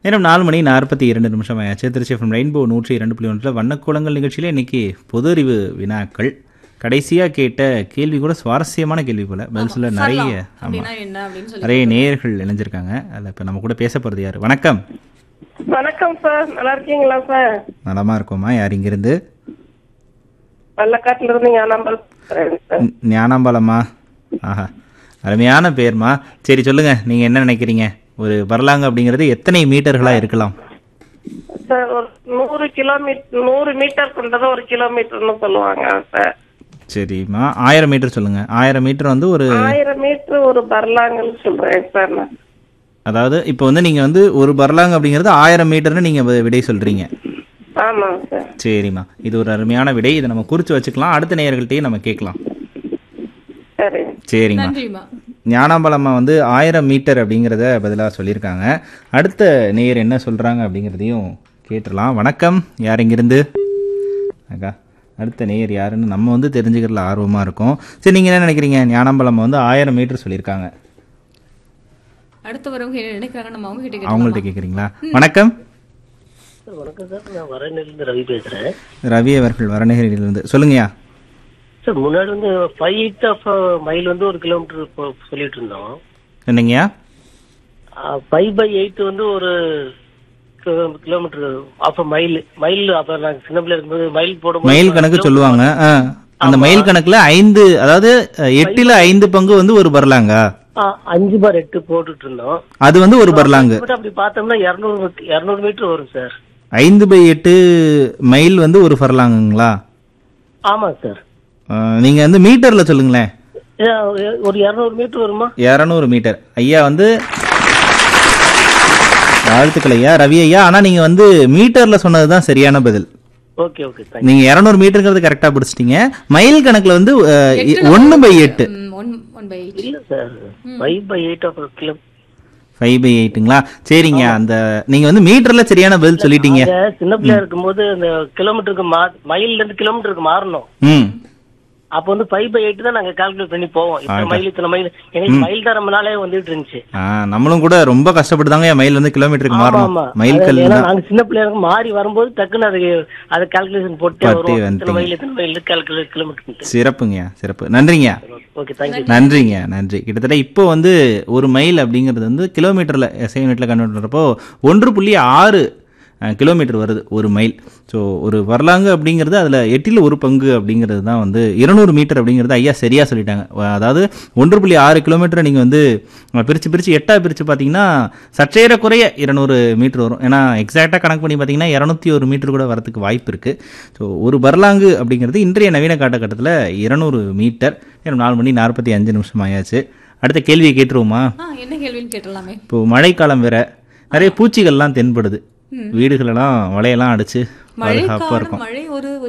நேரம் நாலு மணி நாற்பத்தி இரண்டு நிமிஷம் ஆயாச்சு திருச்சி ஃப்ரம் ரெயின்போ நூற்றி இரண்டு புள்ளி ஒன்றில் வண்ணக்குளங்கள் நிகழ்ச்சியில் இன்னைக்கு பொது அறிவு வினாக்கள் கடைசியாக கேட்ட கேள்வி கூட சுவாரஸ்யமான கேள்வி போல பதில் சொல்ல நிறைய ஆமாம் அப்படின்னா என்ன அப்படின்னு சொல்லி நிறைய நேயர்கள் இணைஞ்சிருக்காங்க அதில் இப்போ நம்ம கூட பேச போகிறது யார் வணக்கம் வணக்கம் சார் நல்லா இருக்கீங்களா சார் நலமா இருக்கோமா யார் இங்கிருந்து பள்ளக்காட்டுல இருந்து ஞானாம்பல் பேசுறேன் சார். ஞ- ஞானாம்பாளம்மா ஆஹா அருமையான பேர்மா சரி சொல்லுங்க நீங்க என்ன நினைக்கிறீங்க ஒரு வரலாங்க அப்படிங்கிறது எத்தனை மீட்டர்களா இருக்கலாம் சார் ஒரு நூறு கிலோமீட்டர் நூறு மீட்டர் கொண்டது ஒரு கிலோமீட்டர்னு சொல்லுவாங்க சார் சரிம்மா ஆயிரம் மீட்டர் சொல்லுங்க ஆயிரம் மீட்டர் வந்து ஒரு ஆயிரம் மீட்டர் ஒரு பரலாங்கன்னு சொல்றேன் சார் நான் அதாவது இப்போ வந்து நீங்க வந்து ஒரு பர்லாங் அப்படிங்கிறது ஆயிரம் மீட்டர்னு நீங்க வி- விடை சொல்றீங்க ஆமாங்க சார் சரிம்மா இது ஒரு அருமையான விடை இதை நம்ம குறிச்சு வச்சுக்கலாம் அடுத்த நேயர்கள்ட்டையும் நம்ம கேட்கலாம் சரி சரிங்கம்மா நன்றிம்மா ஞானாம்பலம்மா வந்து ஆயிரம் மீட்டர் அப்படிங்கிறத பதிலாக சொல்லியிருக்காங்க அடுத்த நேயர் என்ன சொல்கிறாங்க அப்படிங்கிறதையும் கேட்டுடலாம் வணக்கம் யார் இங்கிருந்து அக்கா அடுத்த நேயர் யாருன்னு நம்ம வந்து தெரிஞ்சுக்கிறதுல ஆர்வமாக இருக்கோம் சரி நீங்கள் என்ன நினைக்கிறீங்க ஞானாம்பலம் வந்து ஆயிரம் மீட்டர் சொல்லியிருக்காங்க அடுத்து வரவங்க என்ன நினைக்கிறாங்க நம்ம அவங்க கிட்ட கேட்கலாம் அவங்கள்ட்ட கேட்குறீங்களா வணக்கம் சார் வணக்கம் சார் நான் வரணிலிருந்து ரவி பேசுறேன் ரவி அவர்கள் வரநகரிலிருந்து சொல்லுங்கய்யா சார் முன்னாடி வந்து ஃபைவ் எயிட் ஆஃப் மைல் வந்து ஒரு கிலோமீட்டர் இப்போ சொல்லிட்டு இருந்தோம் என்னங்கய்யா ஃபைவ் பை எயிட் வந்து ஒரு கிலோமீட்டர் ஆஃப் மைல் மைல் அப்ப நாங்க சின்ன பிள்ளை இருக்கும்போது மைல் போடும்போது மைல் கணக்கு சொல்லுவாங்க ஆ அந்த மைல் கணக்கில் ஐந்து அதாவது அஹ், எட்டுல ஐந்து பங்கு வந்து ஒரு பர்லாங்க ஆ, அஞ்சு பார் எட்டு போட்டுட்டு இருந்தோம் அது வந்து ஒரு பர்லாங்கு பட் அப்படி பார்த்தோம்னா இரநூறு இரநூறு மீட்டர் வரும் சார் ஐந்து பை எட்டு மைல் வந்து ஒரு ஃபர்லாங்குங்களா ஆமா சார் அஹ், நீங்க வந்து மீட்டர்ல சொல்லுங்களேன் ஏ, ஒரு இரநூறு மீட்டர் வருமா இரநூறு மீட்டர் ஐயா வந்து வாழ்த்துக்கள் ஐயா ரவி ஐயா ஆனா நீங்க வந்து மீட்டர்ல சொன்னதுதான் சரியான பதில் ஓகே ஓகே தேங்க் நீங்க இரநூறு மீட்டருங்கிறது கரெக்டா பிடிச்சிட்டீங்க மைல் கணக்குல வந்து அஹ், ஒண்ணு பை எட்டு ம், ஒன் ஒன் பை எயிட் இல்ல sir five by eight of kilo five by எயிட்டுங்களா சரிங்க அந்த நீங்க வந்து மீட்டர்ல சரியான பதில் சொல்லிட்டீங்க நாங்க சின்ன பிள்ளையா இருக்கும்போது இந்த கிலோமீட்டருக்கு மா மைல்ல இருந்து கிலோமீட்டருக்கு மாறணும் ம் அப்ப வந்து ஃபைவ் பை எயிட் தான் நாங்க கால்குலேட் பண்ணி போவோம் இத்தனை மைல் இத்தனை மைல் எனக்கு மைல் தான் ரொம்ப நாளே வந்துட்டு இருந்துச்சு ஆ, நம்மளும் கூட ரொம்ப கஷ்டப்பட்டு தாங்க மைல் வந்து கிலோமீட்டருக்கு ஆமா மாறணும் ஆமா மைல் அது கல் ஏன்னா நாங்க சின்ன பிள்ளையா இருக்கும் மாறி வரும்போது டக்குன்னு அது அதை கால்குலேஷன் போட்டு பத்தி வரும் வந்துட்டீங்க. இத்தனை மைல் இத்தனை மைல் கால்குலேட் கிலோமீட்டர் சிறப்புங்கய்யா சிறப்பு நன்றிங்க ஓகே தேங்க்யூ நன்றிங்க நன்றி கிட்டத்தட்ட இப்போ வந்து ஒரு மைல் அப்படிங்கிறது வந்து கிலோமீட்டரில் எஸ்ஐ யூனிட்டில் கன்வெர்ட் பண்ணுறப்போ ஒன்று புள்ளி ஆறு அஹ், கிலோமீட்டர் வருது ஒரு மைல் ஸோ ஒரு வரலாங்கு அப்படிங்கிறது அதில் எட்டில் ஒரு பங்கு அப்படிங்கிறது தான் வந்து இருநூறு மீட்டர் அப்படிங்கிறது ஐயா சரியாக சொல்லிட்டாங்க வ- அதாவது ஒன்று புள்ளி ஆறு கிலோமீட்டரை நீங்கள் வந்து பிரித்து பிரித்து எட்டாக பிரித்து பார்த்தீங்கன்னா சற்றேற குறைய இருநூறு மீட்டர் வரும் ஏன்னா எக்ஸாக்டாக கணக்கு பண்ணி பார்த்தீங்கன்னா இரநூத்தி ஒரு மீட்டர் கூட வரதுக்கு வாய்ப்பு இருக்குது ஸோ ஒரு பர்லாங்கு அப்படிங்கிறது இன்றைய நவீன காலகட்டத்தில் இருநூறு மீட்டர் ஏன்னா நாலு மணி நாற்பத்தி அஞ்சு நிமிஷம் ஆயாச்சு அடுத்த கேள்வியை கேட்டுருவோமா ஆ என்ன கேள்வின்னு கேட்டலாமே இப்போ மழைக்காலம் வேற நிறைய பூச்சிகள்லாம் தென்படுது வீடுகளெல்லாம் வலையெல்லாம் அடிச்சு பாதுகாப்பாக மழைக்காலம் இருக்கும் மழை ஒரு